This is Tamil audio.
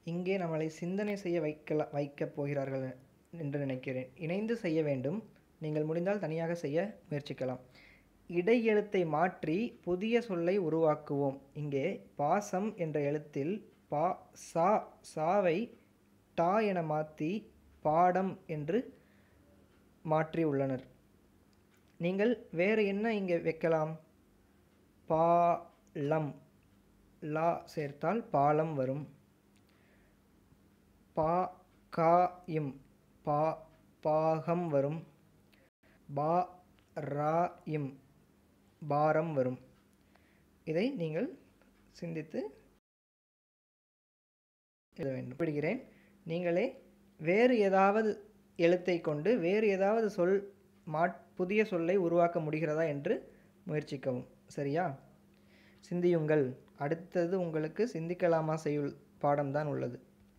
இங்கே நம்மளை சிந்தனை செய்ய வைக்கல வைக்கப் போகிறார்கள் என்று நினைக்கிறேன் இணைந்து செய்ய வேண்டும் நீங்கள் முடிந்தால் தனியாக செய்ய முயற்சிக்கலாம் இடையெழுத்தை மாற்றி புதிய சொல்லை உருவாக்குவோம் இங்கே பாசம் என்ற எழுத்தில் பா சா சாவை டா என மாற்றி பாடம் என்று மாற்றி உள்ளனர் நீங்கள் வேறு என்ன இங்கே வைக்கலாம் பாலம் லா சேர்த்தால் பாலம் வரும் பா கா இம் பா பாகம் வரும் பா ரா இம் பாரம் வரும் இதை நீங்கள் சிந்தித்து எழுத வேண்டும் விடுகிறேன் நீங்களே வேறு ஏதாவது எழுத்தை கொண்டு வேறு ஏதாவது சொல் மாட் புதிய சொல்லை உருவாக்க முடிகிறதா என்று முயற்சிக்கவும் சரியா சிந்தியுங்கள் அடுத்தது உங்களுக்கு சிந்திக்கலாமா செய்யுள் பாடம்தான் உள்ளது